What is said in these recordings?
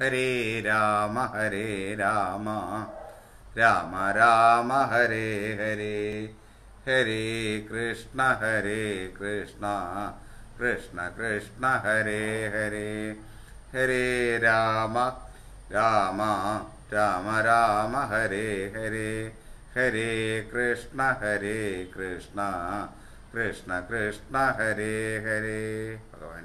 ഹരേ രാമ ഹരേ രാമ രാമ രാമ ഹരേ ഹരേ ഹരേ കൃഷ്ണ ഹരേ കൃഷ്ണ കൃഷ്ണ കൃഷ്ണ ഹരേ ഹരേ ഹരേ രാമ രാമ രാമ രാമ ഹരേ ഹരേ ഹരേ കൃഷ്ണ ഹരേ കൃഷ്ണ കൃഷ്ണ കൃഷ്ണ ഹരേ ഹരേ ഭഗവാനെ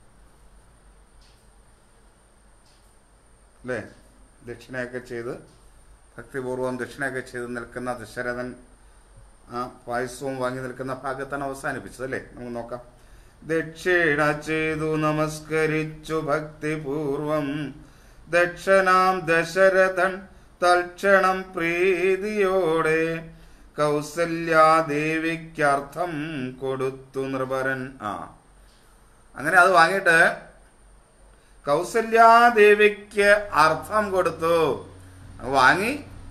അല്ലേ ദക്ഷിണയൊക്കെ ചെയ്ത് ഭക്തിപൂർവം ദക്ഷിണയൊക്കെ ചെയ്ത് നിൽക്കുന്ന ദശരഥൻ ആ പായസവും വാങ്ങി നിൽക്കുന്ന ഭാഗത്താണ് അവസാനിപ്പിച്ചത് അല്ലേ നമുക്ക് നോക്കാം ദക്ഷിണ ചെയ്തു നമസ്കരിച്ചു ഭക്തിപൂർവം ദക്ഷനാം ദശരഥൻ തൽക്ഷണം പ്രീതിയോടെ കൗസല്യാദേവിക്കർത്ഥം കൊടുത്തു നൃപരൻ ആ അങ്ങനെ അത് വാങ്ങിയിട്ട് കൗസല്യാദേവിക്ക് അർത്ഥം കൊടുത്തു വാങ്ങി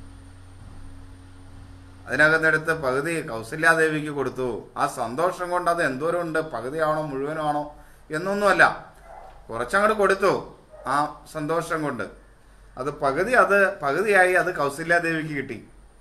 അതിനകത്തെടുത്ത് പകുതി കൗസല്യാദേവിക്ക് കൊടുത്തു ആ സന്തോഷം കൊണ്ട് അത് എന്തോരം ഉണ്ട് പകുതിയാണോ മുഴുവനാണോ എന്നൊന്നുമല്ല കുറച്ചങ്ങോട്ട് കൊടുത്തു ആ സന്തോഷം കൊണ്ട് അത് പകുതി അത് പകുതിയായി അത് കൗസല്യാദേവിക്ക് കിട്ടി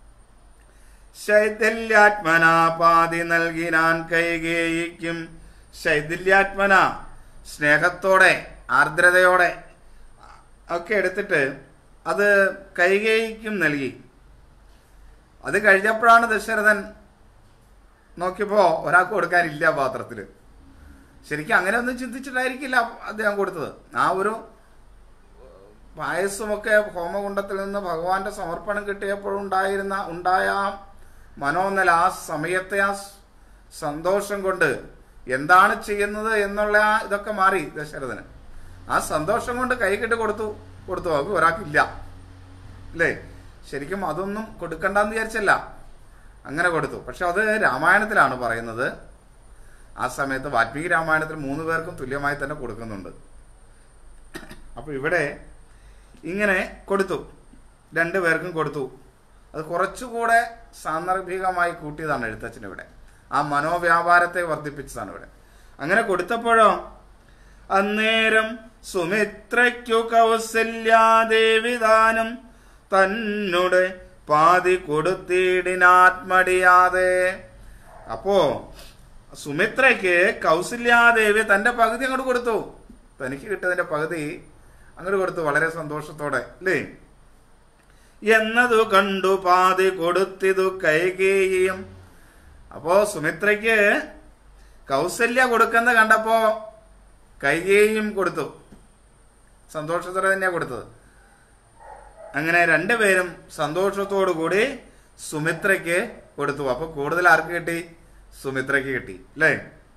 ശൈഥല്യാത്മന പാതി നൽകിനാൻ കൈകേയിക്കും ശൈഥല്യാത്മന സ്നേഹത്തോടെ ആർദ്രതയോടെ ഒക്കെ എടുത്തിട്ട് അത് കൈകേയിക്കും നൽകി അത് കഴിഞ്ഞപ്പോഴാണ് ദശരഥൻ നോക്കിയപ്പോൾ ഒരാൾക്ക് കൊടുക്കാനില്ല പാത്രത്തിൽ ശരിക്കും അങ്ങനെ ഒന്നും ചിന്തിച്ചിട്ടായിരിക്കില്ല അദ്ദേഹം കൊടുത്തത് ആ ഒരു പായസമൊക്കെ ഹോമകുണ്ടത്തിൽ നിന്ന് ഭഗവാന്റെ സമർപ്പണം കിട്ടിയപ്പോഴുണ്ടായിരുന്ന ഉണ്ടായ ആ മനോന്നല ആ സമയത്തെ ആ സന്തോഷം കൊണ്ട് എന്താണ് ചെയ്യുന്നത് എന്നുള്ള ആ ഇതൊക്കെ മാറി ദശരഥന് ആ സന്തോഷം കൊണ്ട് കൈകിട്ട് കൊടുത്തു കൊടുത്തു അത് ഒരാൾക്കില്ല അല്ലേ ശരിക്കും അതൊന്നും കൊടുക്കണ്ടെന്ന് വിചാരിച്ചല്ല അങ്ങനെ കൊടുത്തു പക്ഷെ അത് രാമായണത്തിലാണ് പറയുന്നത് ആ സമയത്ത് വാൽമീകി രാമായണത്തിൽ മൂന്ന് പേർക്കും തുല്യമായി തന്നെ കൊടുക്കുന്നുണ്ട് അപ്പൊ ഇവിടെ ഇങ്ങനെ കൊടുത്തു രണ്ടു പേർക്കും കൊടുത്തു അത് കുറച്ചുകൂടെ സാന്ദർഭികമായി കൂട്ടിയതാണ് എഴുത്തച്ഛൻ ഇവിടെ ആ മനോവ്യാപാരത്തെ വർദ്ധിപ്പിച്ചതാണ് ഇവിടെ അങ്ങനെ കൊടുത്തപ്പോഴോ അന്നേരം സുമിത്രയ്ക്കു കൗസല്യാദേവിദാനം തന്നുടെ പാതി കൊടുത്തിടിനാത്മടിയാതെ അപ്പോ സുമിത്രയ്ക്ക് കൗസല്യാദേവി തന്റെ പകുതി അങ്ങോട്ട് കൊടുത്തു തനിക്ക് കിട്ടിയതിന്റെ പകുതി അങ്ങോട്ട് കൊടുത്തു വളരെ സന്തോഷത്തോടെ അല്ലേ എന്നതു കണ്ടു പാതി കൊടുത്തിതു കൈകേയും അപ്പോ സുമിത്രയ്ക്ക് കൗസല്യ കൊടുക്കുന്ന കണ്ടപ്പോ കൈകേയും കൊടുത്തു സന്തോഷത്തോടെ തന്നെയാ കൊടുത്തത് അങ്ങനെ രണ്ടുപേരും സന്തോഷത്തോടു കൂടി സുമിത്രയ്ക്ക് കൊടുത്തു അപ്പൊ കൂടുതൽ ആർക്ക് കിട്ടി സുമിത്രയ്ക്ക് കിട്ടി അല്ലേ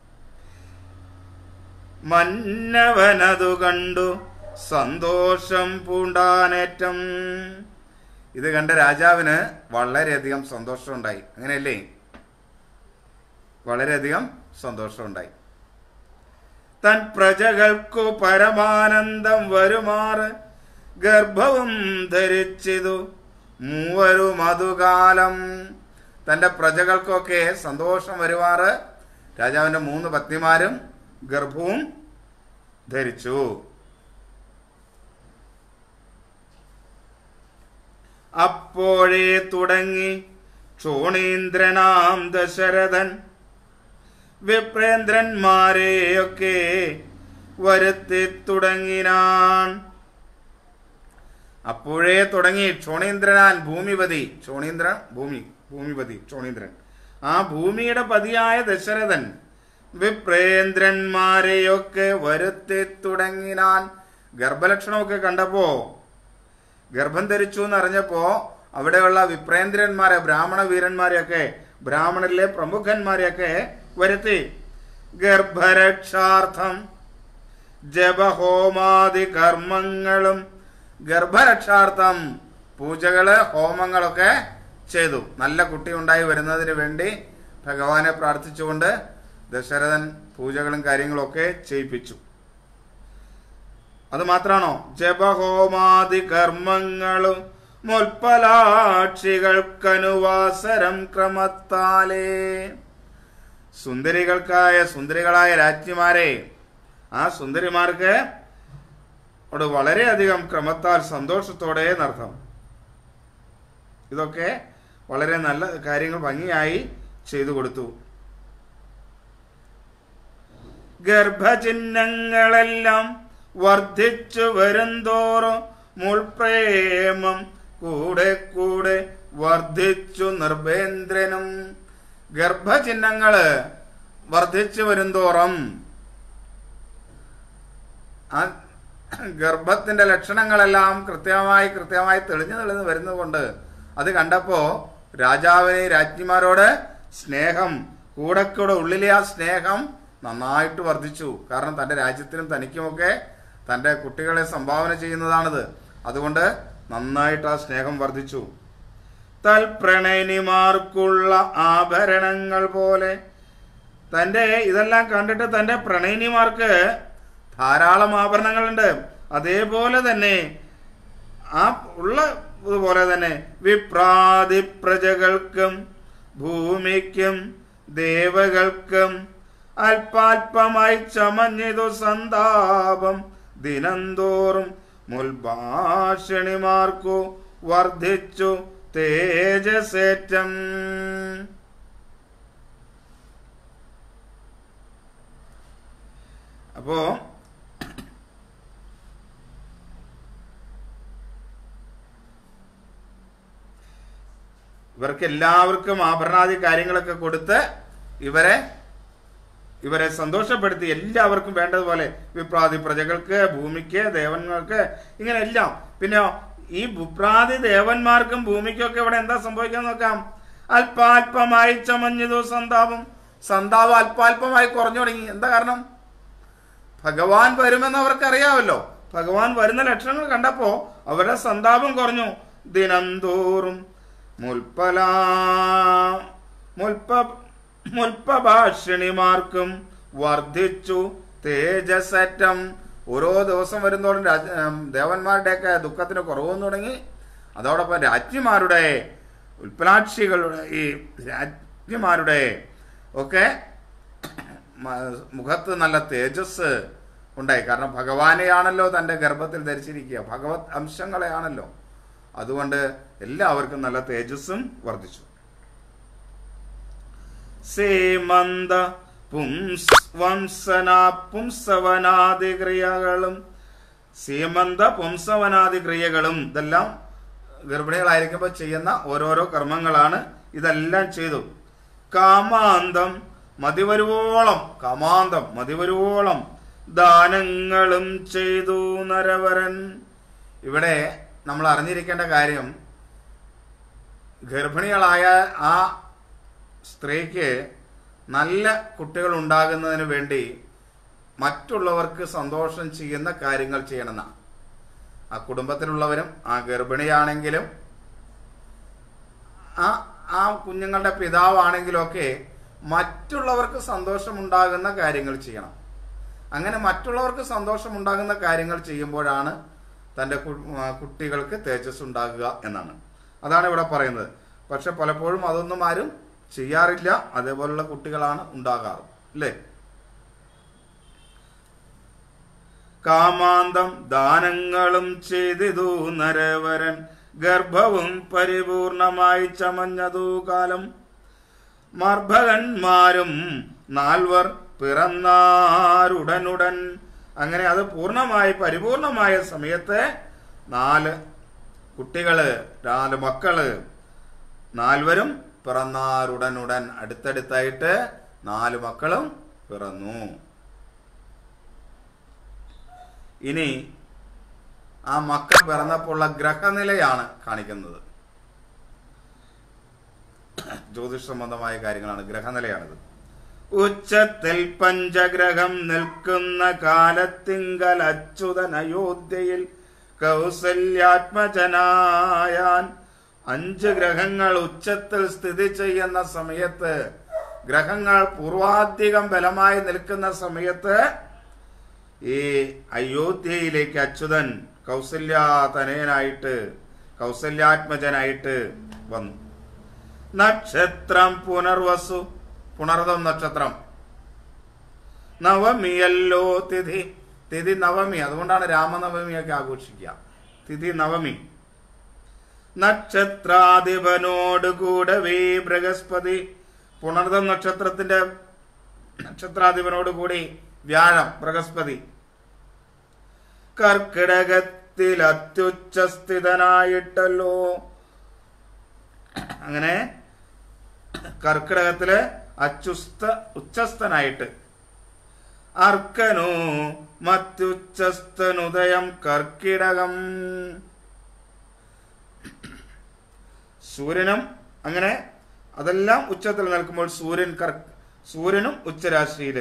മന്നവനതു കണ്ടു സന്തോഷം പൂണ്ടാനേറ്റം ഇത് കണ്ട രാജാവിന് വളരെയധികം സന്തോഷമുണ്ടായി അങ്ങനെയല്ലേ വളരെയധികം സന്തോഷമുണ്ടായി തൻ പ്രജകൾക്കു പരമാനന്ദം വരുമാറ് ഗർഭവും ധരിച്ചിതു മൂവരും അതുകാലം തന്റെ പ്രജകൾക്കൊക്കെ സന്തോഷം വരുമാറ് രാജാവിന്റെ മൂന്ന് പത്നിമാരും ഗർഭവും ധരിച്ചു അപ്പോഴേ തുടങ്ങി ക്ഷോണീന്ദ്രനാം ദശരഥൻ വിപ്രേന്ദ്രന്മാരെയൊക്കെ വരുത്തി തുടങ്ങിനാൻ അപ്പോഴേ തുടങ്ങി ക്ഷോണീന്ദ്രനാൻ ഭൂമിപതി ക്ഷോണീന്ദ്രൻ ഭൂമി ഭൂമിപതി ക്ഷോണീന്ദ്രൻ ആ ഭൂമിയുടെ പതിയായ ദശരഥൻ വിപ്രേന്ദ്രന്മാരെയൊക്കെ വരുത്തി തുടങ്ങിനാൻ ഗർഭലക്ഷണമൊക്കെ കണ്ടപ്പോ ഗർഭം ധരിച്ചു എന്ന് അറിഞ്ഞപ്പോ അവിടെയുള്ള വിപ്രേന്ദ്രന്മാരെ ബ്രാഹ്മണ വീരന്മാരെയൊക്കെ ബ്രാഹ്മണരിലെ പ്രമുഖന്മാരെയൊക്കെ വരുത്തി ഗർഭരക്ഷാർത്ഥം ജപഹോമാദി കർമ്മങ്ങളും ഗർഭരക്ഷാർത്ഥം പൂജകള് ഹോമങ്ങളൊക്കെ ചെയ്തു നല്ല കുട്ടി ഉണ്ടായി വരുന്നതിന് വേണ്ടി ഭഗവാനെ പ്രാർത്ഥിച്ചുകൊണ്ട് ദശരഥൻ പൂജകളും കാര്യങ്ങളും ഒക്കെ ചെയ്യിപ്പിച്ചു അത് മാത്രാണോ ജപഹോമാദി കർമ്മങ്ങളും മുൽപ്പലാക്ഷികൾക്കനുവാസരം ക്രമത്താലേ സുന്ദരികൾക്കായ സുന്ദരികളായ രാജ്ഞിമാരെ ആ സുന്ദരിമാർക്ക് അവിടെ വളരെയധികം ക്രമത്താൽ സന്തോഷത്തോടെ നടത്താം ഇതൊക്കെ വളരെ നല്ല കാര്യങ്ങൾ ഭംഗിയായി ചെയ്തു കൊടുത്തു ഗർഭചിഹ്നങ്ങളെല്ലാം വർദ്ധിച്ചു വരുംതോറും മുൾപ്രേമം കൂടെ കൂടെ വർദ്ധിച്ചു നിർഭേന്ദ്രനും ഗർഭചിഹ്നങ്ങള് വർദ്ധിച്ചു വരുംതോറും ആ ഗർഭത്തിന്റെ ലക്ഷണങ്ങളെല്ലാം കൃത്യമായി കൃത്യമായി തെളിഞ്ഞു തെളിഞ്ഞു വരുന്നതുകൊണ്ട് അത് കണ്ടപ്പോ രാജാവിനെ രാജ്ഞിമാരോട് സ്നേഹം കൂടെ കൂടെ ഉള്ളിലെ ആ സ്നേഹം നന്നായിട്ട് വർദ്ധിച്ചു കാരണം തന്റെ രാജ്യത്തിനും തനിക്കുമൊക്കെ തന്റെ കുട്ടികളെ സംഭാവന ചെയ്യുന്നതാണിത് അതുകൊണ്ട് നന്നായിട്ട് ആ സ്നേഹം വർദ്ധിച്ചു തൽപ്രണയിനിമാർക്കുള്ള ആഭരണങ്ങൾ പോലെ തന്റെ ഇതെല്ലാം കണ്ടിട്ട് തന്റെ പ്രണയിനിമാർക്ക് ധാരാളം ആഭരണങ്ങളുണ്ട് അതേപോലെ തന്നെ ആ ഉള്ള പോലെ തന്നെ വിപ്രാതി പ്രജകൾക്കും ഭൂമിക്കും ദേവകൾക്കും അല്പാൽപമായി ചമഞ്ഞിതു സന്താപം ദിനംതോറും മുൽഭാഷണിമാർക്കു വർദ്ധിച്ചു തേജസേറ്റം അപ്പോ ഇവർക്ക് എല്ലാവർക്കും ആഭരണാദി കാര്യങ്ങളൊക്കെ കൊടുത്ത് ഇവരെ ഇവരെ സന്തോഷപ്പെടുത്തി എല്ലാവർക്കും വേണ്ടതുപോലെ വിപ്രാതി പ്രജകൾക്ക് ഭൂമിക്ക് ദേവന്മാർക്ക് ഇങ്ങനെ എല്ലാം പിന്നെ ഈ വിപ്രാതി ദേവന്മാർക്കും ഭൂമിക്കൊക്കെ ഇവിടെ എന്താ സംഭവിക്കാൻ നോക്കാം അല്പാൽപമായി ചമഞ്ഞതു സന്താപം സന്താപം അല്പാൽപമായി കുറഞ്ഞു തുടങ്ങി എന്താ കാരണം ഭഗവാൻ വരുമെന്ന് അവർക്ക് അറിയാമല്ലോ ഭഗവാൻ വരുന്ന ലക്ഷണങ്ങൾ കണ്ടപ്പോ അവരുടെ സന്താപം കുറഞ്ഞു ദിനം തോറും മുൽപ്പല മുൽപ്പ മുൽപ്പഭാഷിണിമാർക്കും വർദ്ധിച്ചു തേജസറ്റം ഓരോ ദിവസം വരുന്നതോടും രാജ- ഉം, ദേവന്മാരുടെയൊക്കെ ദുഃഖത്തിന് കുറവെന്ന് തുടങ്ങി അതോടൊപ്പം രാജ്ഞിമാരുടെ ഉൽപ്പലാക്ഷികളുടെ ഈ രാജ്ഞിമാരുടെ ഒക്കെ മ- മുഖത്ത് നല്ല തേജസ് ഉണ്ടായി കാരണം ഭഗവാനെയാണല്ലോ തൻ്റെ ഗർഭത്തിൽ ധരിച്ചിരിക്കുക ഭഗവത് അംശങ്ങളെയാണല്ലോ അതുകൊണ്ട് എല്ലാവർക്കും നല്ല തേജസ്സും വർദ്ധിച്ചു സേമന്ത പുംസ് വംസന പുംസവനാദി ക്രിയകളും സീമന്ത പുംസവനാദി ക്രിയകളും ഇതെല്ലാം ഗർഭിണികളായിരിക്കുമ്പോൾ ചെയ്യുന്ന ഓരോരോ കർമ്മങ്ങളാണ് ഇതെല്ലാം ചെയ്തു കാമാന്തം മതിവരുവോളം കാമാന്തം മതിവരുവോളം ദാനങ്ങളും ചെയ്തു നരവരൻ ഇവിടെ നമ്മൾ അറിഞ്ഞിരിക്കേണ്ട കാര്യം ഗർഭിണികളായ ആ സ്ത്രീക്ക് നല്ല കുട്ടികൾ ഉണ്ടാകുന്നതിന് വേണ്ടി മറ്റുള്ളവർക്ക് സന്തോഷം ചെയ്യുന്ന കാര്യങ്ങൾ ചെയ്യണമെന്നാണ് ആ കുടുംബത്തിലുള്ളവരും ആ ഗർഭിണിയാണെങ്കിലും ആ ആ കുഞ്ഞുങ്ങളുടെ പിതാവാണെങ്കിലും ഒക്കെ മറ്റുള്ളവർക്ക് സന്തോഷമുണ്ടാകുന്ന കാര്യങ്ങൾ ചെയ്യണം അങ്ങനെ മറ്റുള്ളവർക്ക് സന്തോഷമുണ്ടാകുന്ന കാര്യങ്ങൾ ചെയ്യുമ്പോഴാണ് തൻ്റെ കു- ആ, കുട്ടികൾക്ക് തേജസ് ഉണ്ടാകുക എന്നാണ് അതാണ് ഇവിടെ പറയുന്നത് പക്ഷെ പലപ്പോഴും അതൊന്നും ആരും ചെയ്യാറില്ല അതേപോലുള്ള കുട്ടികളാണ് ഉണ്ടാകാറ് അല്ലേ കാമാന്തം ദാനങ്ങളും ചെയ്തിതു നരവരൻ ഗർഭവും പരിപൂർണമായി ചമഞ്ഞതു കാലം മർഭകന്മാരും നാൽവർ പിറന്നാരുടനുടൻ അങ്ങനെ അത് പൂർണ്ണമായി പരിപൂർണമായ സമയത്ത് നാല് കുട്ടികള് നാല് മക്കള് നാൽവരും പിറന്നാരുടനുടൻ അടുത്തടുത്തായിട്ട് നാല് മക്കളും പിറന്നു ഇനി ആ മക്കൾ പിറന്നപ്പോഴുള്ള ഗ്രഹനിലയാണ് കാണിക്കുന്നത് ജ്യോതിഷ സംബന്ധമായ കാര്യങ്ങളാണ് ഗ്രഹനിലയാണിത് ഉച്ചത്തിൽ പഞ്ചഗ്രഹം നിൽക്കുന്ന കാലത്തിങ്കൽ അച്യുതൻ അയോധ്യയിൽ കൗസല്യാത്മജനായാൻ അഞ്ച് ഗ്രഹങ്ങൾ ഉച്ചത്തിൽ സ്ഥിതി ചെയ്യുന്ന സമയത്ത് ഗ്രഹങ്ങൾ പൂർവാധികം ബലമായി നിൽക്കുന്ന സമയത്ത് ഈ അയോധ്യയിലേക്ക് അച്യുതൻ കൗസല്യാതനയനായിട്ട് കൗസല്യാത്മജനായിട്ട് വന്നു നക്ഷത്രം പുനർവസു പുണർതം നക്ഷത്രം നവമിയല്ലോ തിഥി തിഥി നവമി അതുകൊണ്ടാണ് രാമനവമിയൊക്കെ ആഘോഷിക്കുക തിഥി നവമി നക്ഷത്രാധിപനോട് കൂടവേ ബൃഹസ്പതി പുണർദം നക്ഷത്രത്തിന്റെ നക്ഷത്രാധിപനോട് കൂടി വ്യാഴം ബൃഹസ്പതി കർക്കിടകത്തിൽ അത്യുച്ചസ്ഥിതനായിട്ടല്ലോ അങ്ങനെ കർക്കിടകത്തില് അച്ചുസ്ത ഉച്ചസ്ഥനായിട്ട് അർക്കനു മത്യുച്ചസ്ഥനുദയം കർക്കിടകം സൂര്യനും അങ്ങനെ അതെല്ലാം ഉച്ചത്തിൽ നിൽക്കുമ്പോൾ സൂര്യൻ കർ സൂര്യനും ഉച്ചരാശിയില്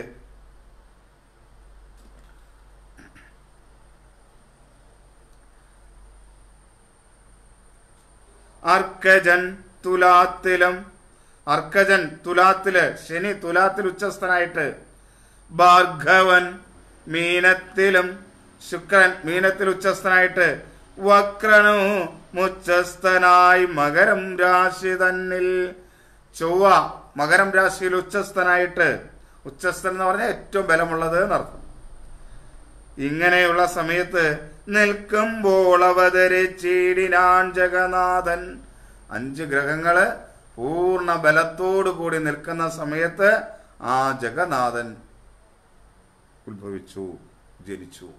അർക്കജൻ തുലാത്തിലും അർക്കജൻ തുലാത്തില് ശനി തുലാത്തിൽ ഉച്ചസ്ഥനായിട്ട് ഭാർഗവൻ മീനത്തിലും ശുക്രൻ മീനത്തിൽ ഉച്ചസ്ഥനായിട്ട് വക്രനു മുച്ചസ്ഥനായി മകരം രാശി തന്നിൽ ചൊവ്വ മകരം രാശിയിൽ ഉച്ചസ്ഥനായിട്ട് ഉച്ചസ്ഥൻ എന്ന് പറഞ്ഞാൽ ഏറ്റവും ബലമുള്ളത് എന്നർത്ഥം ഇങ്ങനെയുള്ള സമയത്ത് നിൽക്കുമ്പോൾ അവതരിച്ചിടിനാൻ ജഗന്നാഥൻ അഞ്ച് ഗ്രഹങ്ങള് പൂർണ്ണ ബലത്തോടു കൂടി നിൽക്കുന്ന സമയത്ത് ആ ജഗന്നാഥൻ ഉത്ഭവിച്ചു ജനിച്ചു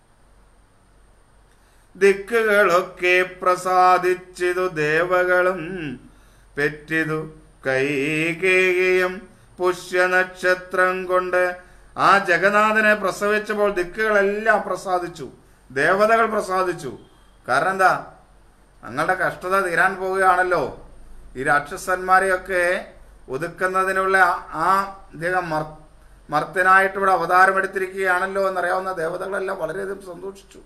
ദിക്കുകളൊക്കെ പ്രസാദിച്ചിതു ദേവകളും പെറ്റിതു കൈകേയും പുഷ്യനക്ഷത്രം കൊണ്ട് ആ ജഗന്നാഥനെ പ്രസവിച്ചപ്പോൾ ദിക്കുകളെല്ലാം പ്രസാദിച്ചു ദേവതകൾ പ്രസാദിച്ചു കാരണം എന്താ ഞങ്ങളുടെ കഷ്ടത തീരാൻ പോവുകയാണല്ലോ ഈ രാക്ഷസന്മാരെയൊക്കെ ഒതുക്കുന്നതിനുള്ള ആ- ആ ഇദ്ദേഹം മർ മർത്തനായിട്ട് ഇവിടെ അവതാരമെടുത്തിരിക്കുകയാണല്ലോ എന്നറിയാവുന്ന ദേവതകളെല്ലാം വളരെയധികം സന്തോഷിച്ചു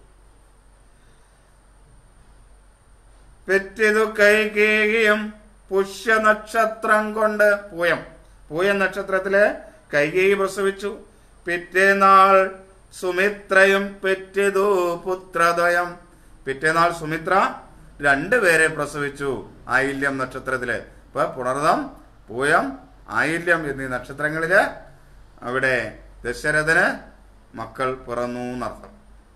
പെറ്റിതു കൈകേകിയും പുഷ്യനക്ഷത്രം കൊണ്ട് പൂയം പൂയം നക്ഷത്രത്തില് കൈകേയി പ്രസവിച്ചു പിറ്റേനാൾ സുമിത്രയും പെറ്റിതു പുത്രദ്വയം പിറ്റേനാൾ സുമിത്ര രണ്ടുപേരെ പ്രസവിച്ചു ആയില്യം നക്ഷത്രത്തില് ഇപ്പൊ പുണർദം പൂയം ആയില്യം എന്നീ നക്ഷത്രങ്ങളില് അവിടെ ദശരഥന് മക്കൾ പിറന്നു എന്നർത്ഥം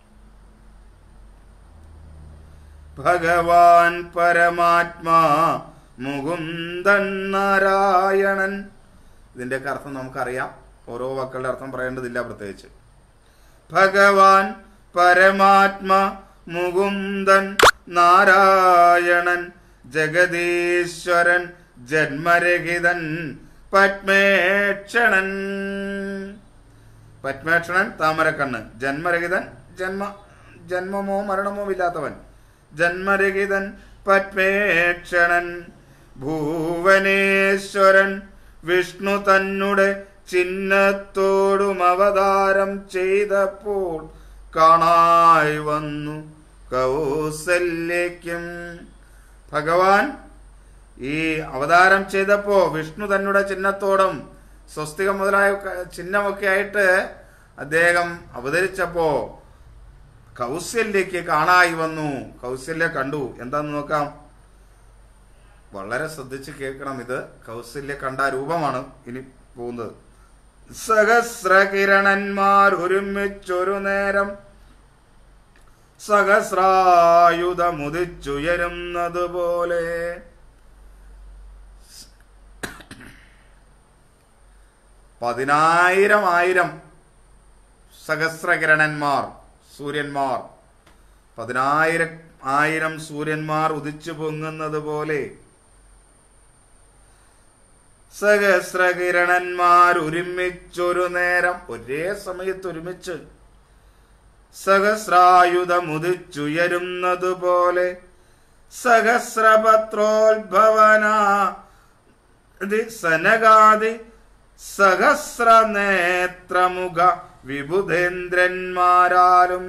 ഭഗവാൻ പരമാത്മാ മുകുന്ദൻ നാരായണൻ ഇതിന്റെയൊക്കെ അർത്ഥം നമുക്കറിയാം ഓരോ വാക്കുകളുടെ അർത്ഥം പറയേണ്ടതില്ല പ്രത്യേകിച്ച് ഭഗവാൻ പരമാത്മാ മുകുന്ദൻ നാരായണൻ ജഗദീശ്വരൻ ജന്മരഹിതൻ പത്മേക്ഷണൻ പത്മേക്ഷണൻ താമരക്കണ്ണ് ജന്മരഹിതൻ ജന്മ ജന്മമോ മരണമോ ഇല്ലാത്തവൻ ജന്മരഹിതൻ പത്മേക്ഷണൻ ഭൂവനേശ്വരൻ വിഷ്ണു തന്നുടെ ചിഹ്നത്തോടും അവതാരം ചെയ്തപ്പോൾ കാണായി വന്നു കൗസല്യക്കും ഭഗവാൻ ഈ അവതാരം ചെയ്തപ്പോ വിഷ്ണു തന്നുടെ ചിഹ്നത്തോടും സ്വസ്തികം മുതലായ ക- ചിഹ്നമൊക്കെ ആയിട്ട് അദ്ദേഹം അവതരിച്ചപ്പോ കൗസല്യക്ക് കാണായി വന്നു കൗസല്യ കണ്ടു എന്താന്ന് നോക്കാം വളരെ ശ്രദ്ധിച്ച് കേൾക്കണം ഇത് കൗസല്യ കണ്ട രൂപമാണ് ഇനി പോകുന്നത് സഹസ്രകിരണന്മാർ ഒരുമിച്ചൊരു നേരം സഹസ്രായുധമുദിച്ചുയരുന്നത് പോലെ പതിനായിരം ആയിരം സഹസ്രകിരണന്മാർ സൂര്യന്മാർ പതിനായിരം ആയിരം സൂര്യന്മാർ ഉദിച്ചു പൊങ്ങുന്നത് പോലെ സഹസ്രകിരണന്മാർ ഒരുമിച്ചൊരു നേരം ഒരേ സമയത്ത് ഒരുമിച്ച് സഹസ്രായുധമുദിച്ചുയരുന്നത് പോലെ സഹസ്രപത്രോത്ഭവന ഇത് സനകാദി സഹസ്രനേത്രമുഖ വിബുധേന്ദ്രന്മാരാലും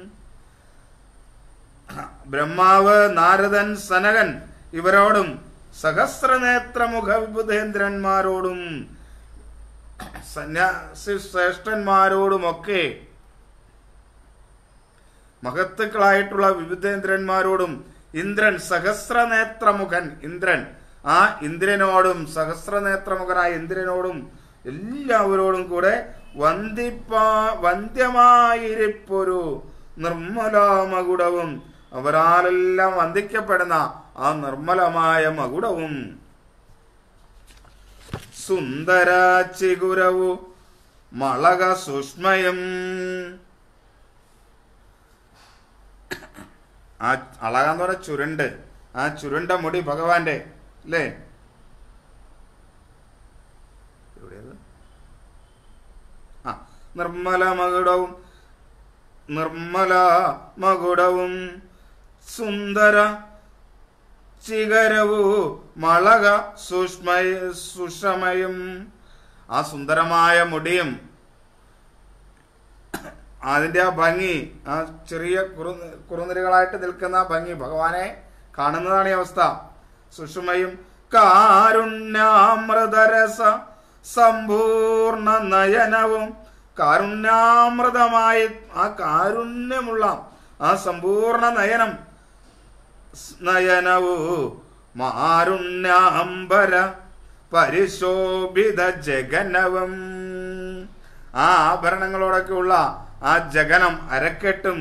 ബ്രഹ്മാവ് നാരദൻ സനകൻ ഇവരോടും സഹസ്രനേത്രമുഖ വിബുധേന്ദ്രന്മാരോടും സന്യാസി ശ്രേഷ്ഠന്മാരോടുമൊക്കെ മഹത്തുക്കളായിട്ടുള്ള വിവിധേന്ദ്രന്മാരോടും ഇന്ദ്രൻ സഹസ്രനേത്രമുഖൻ ഇന്ദ്രൻ ആ ഇന്ദ്രനോടും സഹസ്രനേത്രമുഖനായ ഇന്ദ്രനോടും എല്ലാവരോടും കൂടെ വന്ദിപ്പാ വന്ധ്യമായിരിപ്പൊരു നിർമ്മല മകുടവും അവരാലെല്ലാം വന്ദിക്കപ്പെടുന്ന ആ നിർമ്മലമായ മകുടവും സുന്ദര ചിഗുരവു മളക സുഷ്മയം ആ അളകാന്ന് പറഞ്ഞ ചുരുണ്ട് ആ ചുരുണ്ട മുടി ഭഗവാന്റെ അല്ലേ എവിടെയത് ആ നിർമ്മല മകുടവും നിർമ്മല മകുടവും സുന്ദര ചികരവു മളക സുഷ്മയ സുഷമയും ആ സുന്ദരമായ മുടിയും അതിന്റെ ആ ഭംഗി ആ ചെറിയ കുറു കുറുനിരകളായിട്ട് നിൽക്കുന്ന ആ ഭംഗി ഭഗവാനെ കാണുന്നതാണ് ഈ അവസ്ഥ സുഷമയും കാരുണ്യാമൃതരസ സമ്പൂർണ്ണ നയനവും കാരുണ്യാമൃതമായി ആ കാരുണ്യമുള്ള ആ സമ്പൂർണ്ണ നയനം നയനവു മാരുണ്യാംബര പരിശോഭിത ജഗനവും ആ ആഭരണങ്ങളോടൊക്കെ ഉള്ള ആ ജഗനം അരക്കെട്ടും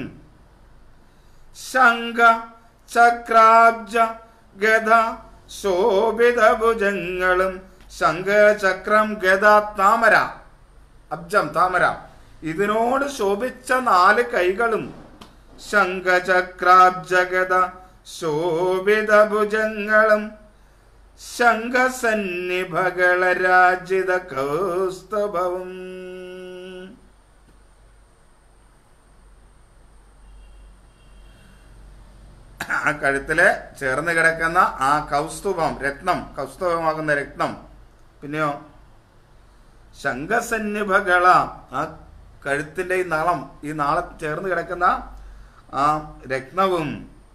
ശംഖ ചക്രാബ്ജ ഗത ശോഭിത ഭുജങ്ങളും ശംഖ ചക്രം ഗത താമര അബ്ജം താമര ഇതിനോട് ശോഭിച്ച നാല് കൈകളും ശംഖചക്രാബ്ജഗത ശോഭിത ഭുജങ്ങളും ശംഖസന്നിഭകളരാജിത കൗസ്തഭവും ആ കഴുത്തില് ചേർന്ന് കിടക്കുന്ന ആ കൗസ്തുഭം രത്നം കൗസ്തുഭമാകുന്ന രത്നം പിന്നെയോ ശംഖസന്നിഭകള ആ കഴുത്തിന്റെ ഈ നാളം ഈ നാളം ചേർന്ന് കിടക്കുന്ന ആ രത്നവും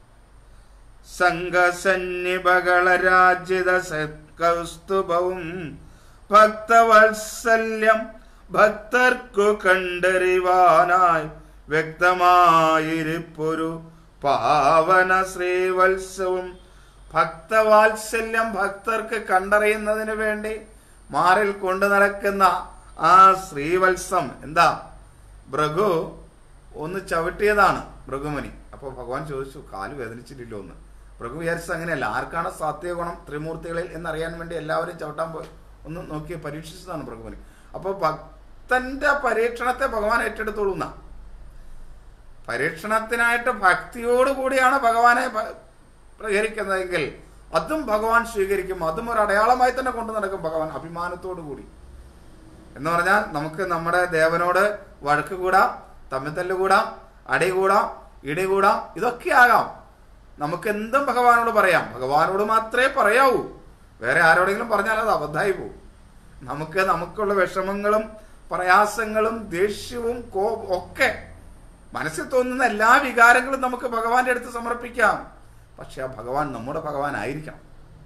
സംഘസന്നിഭകളരാജിത കൗസ്തുഭവും ഭക്തവത്സല്യം ഭക്തർക്കു കണ്ടറിവാനായി വ്യക്തമായിരിപ്പൊരു പാവന ശ്രീവത്സവും ഭക്തവാത്സല്യം ഭക്തർക്ക് കണ്ടറിയുന്നതിന് വേണ്ടി മാറിൽ കൊണ്ടു നടക്കുന്ന ആ ശ്രീവത്സം എന്താ ഭൃഗു ഒന്ന് ചവിട്ടിയതാണ് ഭൃഗുമുനി അപ്പോൾ ഭഗവാൻ ചോദിച്ചു കാല് വേദനിച്ചിട്ടില്ലോ എന്ന് ഭൃഗു വിചാരിച്ചത് അങ്ങനെയല്ല ആർക്കാണ് സാത്വിക ത്രിമൂർത്തികളിൽ എന്നറിയാൻ വേണ്ടി എല്ലാവരും ചവിട്ടാൻ പോയി ഒന്ന് നോക്കി പരീക്ഷിച്ചതാണ് ഭൃഗുമുനി അപ്പോൾ ഭക്തന്റെ പരീക്ഷണത്തെ ഭഗവാൻ ഏറ്റെടുത്തോളൂ എന്നാ പരീക്ഷണത്തിനായിട്ട് ഭക്തിയോടുകൂടിയാണ് ഭഗവാനെ ഭ- പ്രഹരിക്കുന്നതെങ്കിൽ അതും ഭഗവാൻ സ്വീകരിക്കും അതും ഒരു അടയാളമായി തന്നെ കൊണ്ടു നടക്കും ഭഗവാൻ അഭിമാനത്തോടു കൂടി എന്ന് പറഞ്ഞാൽ നമുക്ക് നമ്മുടെ ദേവനോട് വഴക്ക് കൂടാം തമ്മിത്തല്ല് കൂടാം അടി കൂടാം ഇടി കൂടാം ഇതൊക്കെ ആകാം നമുക്ക് എന്തും ഭഗവാനോട് പറയാം ഭഗവാനോട് മാത്രമേ പറയാവൂ വേറെ ആരോടെങ്കിലും പറഞ്ഞാൽ അത് അബദ്ധമായി പോകും നമുക്ക് നമുക്കുള്ള വിഷമങ്ങളും പ്രയാസങ്ങളും ദേഷ്യവും കോ ഒക്കെ മനസ്സിൽ തോന്നുന്ന എല്ലാ വികാരങ്ങളും നമുക്ക് ഭഗവാന്റെ അടുത്ത് സമർപ്പിക്കാം പക്ഷെ ആ ഭഗവാൻ നമ്മുടെ ഭഗവാൻ ആയിരിക്കണം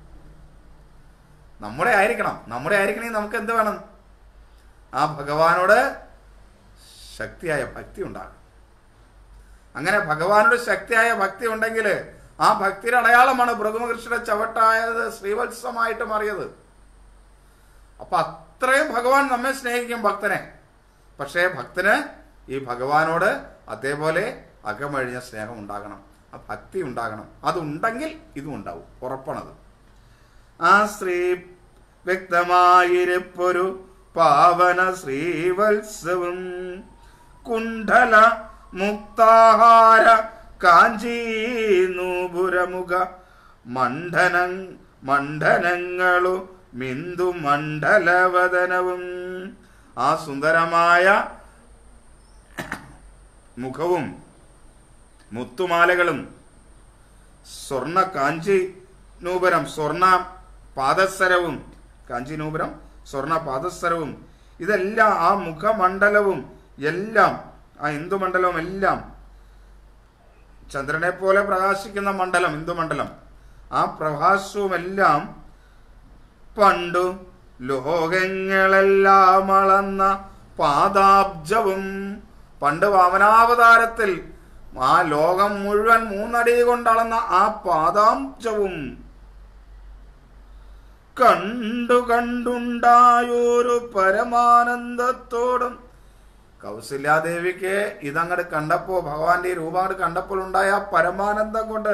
നമ്മുടെ ആയിരിക്കണം നമ്മുടെ ആയിരിക്കണമെങ്കിൽ നമുക്ക് എന്ത് വേണം ആ ഭഗവാനോട് ശക്തിയായ ഭക്തി ഉണ്ടാകും അങ്ങനെ ഭഗവാനോട് ശക്തിയായ ഭക്തി ഉണ്ടെങ്കിൽ ആ ഭക്തിയുടെ അടയാളമാണ് ഭൃഗുമകൃഷ്ണയുടെ ചവട്ടായത് ശ്രീവത്സമായിട്ട് മാറിയത് അപ്പൊ അത്രയും ഭഗവാൻ നമ്മെ സ്നേഹിക്കും ഭക്തനെ പക്ഷേ ഭക്തന് ഈ ഭഗവാനോട് അതേപോലെ അകമഴിഞ്ഞ സ്നേഹം ഉണ്ടാകണം ആ ഭക്തി ഉണ്ടാകണം അതുണ്ടെങ്കിൽ ഇതും ഉണ്ടാവും ഉറപ്പാണത് ആ സ്ത്രീ വ്യക്തമായിരിപ്പൊരു പാവന ശ്രീവത്സവും കുണ്ഡല മുക്താഹാര കാഞ്ചീ നൂപുരമുഖ മണ്ഡന മണ്ഡനങ്ങളു മിന്ദു മണ്ഡലവദനവും ആ സുന്ദരമായ മുഖവും മുത്തുമാലകളും സ്വർണ കാഞ്ചി നൂപുരം സ്വർണ പാദസരവും കാഞ്ചി നൂപുരം സ്വർണ പാദസരവും ഇതെല്ലാം ആ മുഖമണ്ഡലവും എല്ലാം ആ ഹിന്ദുമണ്ഡലവും എല്ലാം ചന്ദ്രനെ പോലെ പ്രകാശിക്കുന്ന മണ്ഡലം ഹിന്ദുമണ്ഡലം ആ പ്രകാശവും എല്ലാം പണ്ടു ലോകങ്ങളെല്ലാം അളന്ന പാദാബ്ജവും പണ്ട് വാമനാവതാരത്തിൽ ആ ലോകം മുഴുവൻ മൂന്നടി കൊണ്ടളന്ന ആ പാദാബ്ജവും കണ്ടു കണ്ടുണ്ടായൊരു പരമാനന്ദത്തോടും കൗസല്യാദേവിക്ക് ഇതങ്ങട് കണ്ടപ്പോ ഭഗവാന്റെ ഈ രൂപം അങ്ങോട്ട് കണ്ടപ്പോൾ ഉണ്ടായ പരമാനന്ദം കൊണ്ട്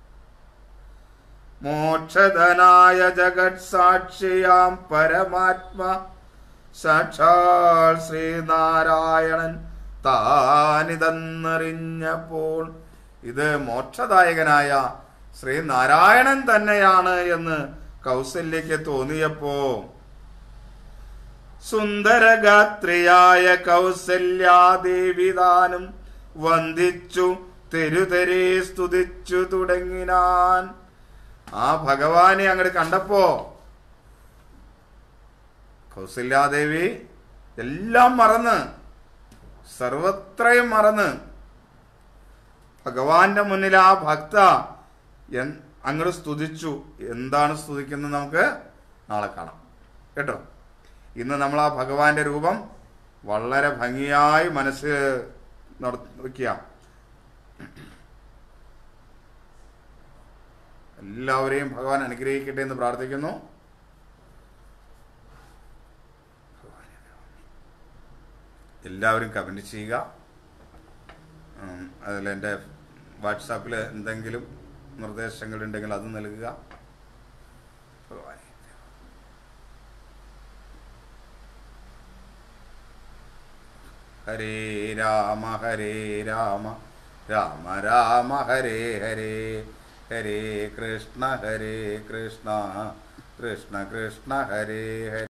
മോക്ഷധനായ ജഗത് സാക്ഷിയാം പരമാത്മ സാക്ഷാൽ ശ്രീനാരായണൻ താനിതെന്നറിഞ്ഞപ്പോൾ ഇത് മോക്ഷദായകനായ ശ്രീനാരായണൻ തന്നെയാണ് എന്ന് കൗസല്യക്ക് തോന്നിയപ്പോ സുന്ദരഗാത്രിയായ കൗസല്യാദേവിതാനും വന്ദിച്ചു തെരുതെരെ സ്തുതിച്ചു തുടങ്ങിനാൻ ആ ഭഗവാനെ അങ്ങോട്ട് കണ്ടപ്പോ കൗസല്യാദേവി എല്ലാം മറന്ന് സർവത്രയും മറന്ന് ഭഗവാന്റെ മുന്നിൽ ആ ഭക്ത എൻ- അങ്ങോട്ട് സ്തുതിച്ചു എന്താണ് സ്തുതിക്കുന്നത് നമുക്ക് നാളെ കാണാം കേട്ടോ ഇന്ന് നമ്മൾ ആ ഭഗവാന്റെ രൂപം വളരെ ഭംഗിയായി മനസ്സ് വയ്ക്കുക എല്ലാവരെയും ഭഗവാൻ അനുഗ്രഹിക്കട്ടെ എന്ന് പ്രാർത്ഥിക്കുന്നു എല്ലാവരും കമൻറ്റ് ചെയ്യുക ഉം, അതിൽ എൻ്റെ വാട്സാപ്പിൽ എന്തെങ്കിലും നിർദ്ദേശങ്ങളുണ്ടെങ്കിൽ അത് നൽകുക ഭഗവാനെ ഹരേ രാമ ഹരേ രാമ രാമ രാമ ഹരേ ഹരേ ഹരേ കൃഷ്ണ ഹരേ കൃഷ്ണ കൃഷ്ണ കൃഷ്ണ ഹരേ ഹരേ